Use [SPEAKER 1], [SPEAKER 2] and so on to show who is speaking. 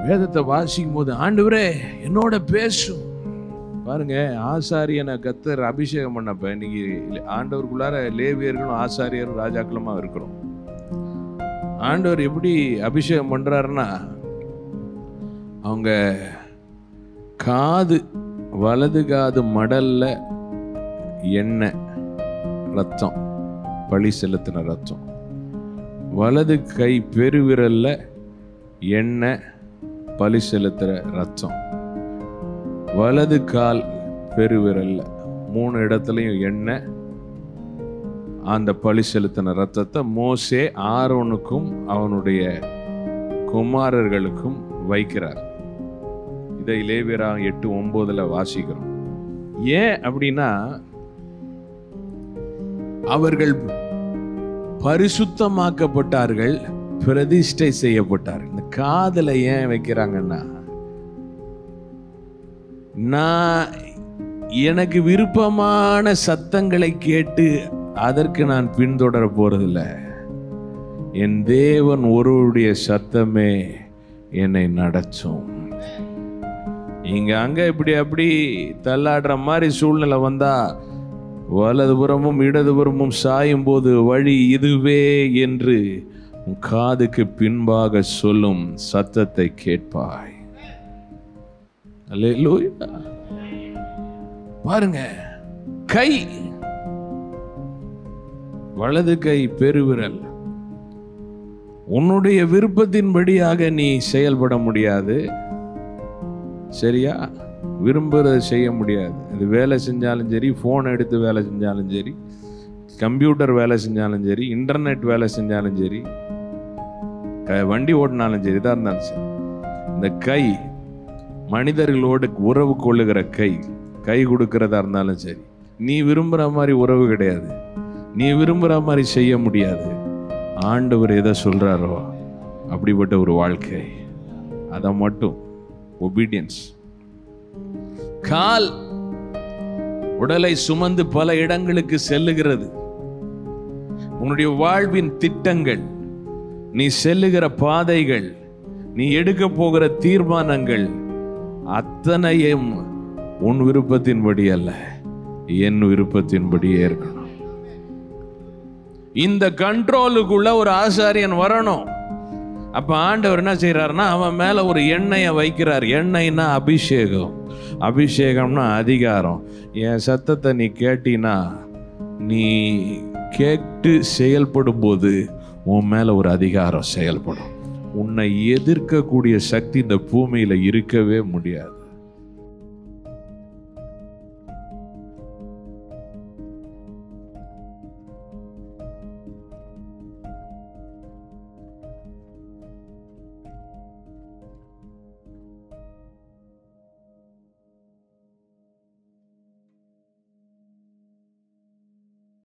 [SPEAKER 1] வேதத்தை வாசிக்கும் போது ஆண்டவரே என்னோட பேசும் பாருங்க ஆசாரியனை கத்தர் அபிஷேகம் பண்ணப்ப இன்னைக்கு ஆண்டவருக்குள்ளார லேவியர்களும் ஆசாரியரும் ராஜாக்களுமா இருக்கிறோம் ஆண்டவர் எப்படி அபிஷேகம் பண்றாருன்னா அவங்க காது வலது காது மடல்ல எண்ணெய் ரத்தம் பழி செலுத்தின ரத்தம் வலது கை பெருவிரல்ல எண்ணெய் பலி செலுத்துற ரத்தம் வலது கால் பெருவிரல்ல மூணு இடத்துலையும் எண்ணெய் அந்த பழி செலுத்தின ரத்தத்தை மோசே ஆரோனுக்கும் அவனுடைய குமாரர்களுக்கும் வைக்கிறார் இதை லேவியரா எட்டு ஒன்பதுல வாசிக்கிறோம் ஏன் அப்படின்னா அவர்கள் பரிசுத்தமாக்கப்பட்டார்கள் பிரதிஷ்டை செய்யப்பட்டார்கள் இந்த காதல ஏன் வைக்கிறாங்கன்னா நான் எனக்கு விருப்பமான சத்தங்களை கேட்டு அதற்கு நான் பின்தொடர போறதில்ல என் தேவன் ஒருவருடைய சத்தமே என்னை நடச்சும் இங்க அங்க இப்படி அப்படி தள்ளாடுற மாதிரி சூழ்நிலை வந்தா வலதுபுறமும் இடதுபுறமும் சாயும் போது வழி இதுவே என்று உன் காதுக்கு பின்பாக சொல்லும் சத்தத்தை கேட்பாய் அல்லேலூயா பாருங்க கை வலது கை பெருவிரல் உன்னுடைய விருப்பத்தின்படியாக நீ செயல்பட முடியாது சரியா விரும்புறதை செய்ய முடியாது அது வேலை செஞ்சாலும் சரி ஃபோன் எடுத்து வேலை செஞ்சாலும் சரி கம்ப்யூட்டர் வேலை செஞ்சாலும் சரி இன்டர்நெட் வேலை செஞ்சாலும் சரி க- வண்டி ஓட்டினாலும் சரி இதாக இருந்தாலும் சரி இந்த கை மனிதர்களோடு உறவு கொள்ளுகிற கை கை கொடுக்கறதா இருந்தாலும் சரி நீ விரும்புகிற மாதிரி உறவு கிடையாது நீ விரும்புகிற மாதிரி செய்ய முடியாது ஆண்டவர் எதை சொல்கிறாரோ அப்படிப்பட்ட ஒரு வாழ்க்கை அதை மட்டும் ஒபீடியன்ஸ் கால் உடலை சுமந்து பல இடங்களுக்கு செல்லுகிறது உன்னுடைய வாழ்வின் திட்டங்கள் நீ செல்லுகிற பாதைகள் நீ எடுக்க போகிற தீர்மானங்கள் அத்தனையும் உன் விருப்பத்தின்படி அல்ல என் விருப்பத்தின்படியே இருக்கணும் இந்த கண்ட்ரோலுக்குள்ள ஒரு ஆசாரியன் வரணும் அப்ப ஆண்டவர் என்ன செய்யறாருன்னா அவன் மேல ஒரு எண்ணெயை வைக்கிறார் எண்ணெய்னா அபிஷேகம் அபிஷேகம்னா அதிகாரம் என் சத்தத்தை நீ கேட்டினா நீ கேட்டு செயல்படும் போது உன் மேல ஒரு அதிகாரம் செயல்படும் உன்னை எதிர்க்கக்கூடிய சக்தி இந்த பூமியில இருக்கவே முடியாது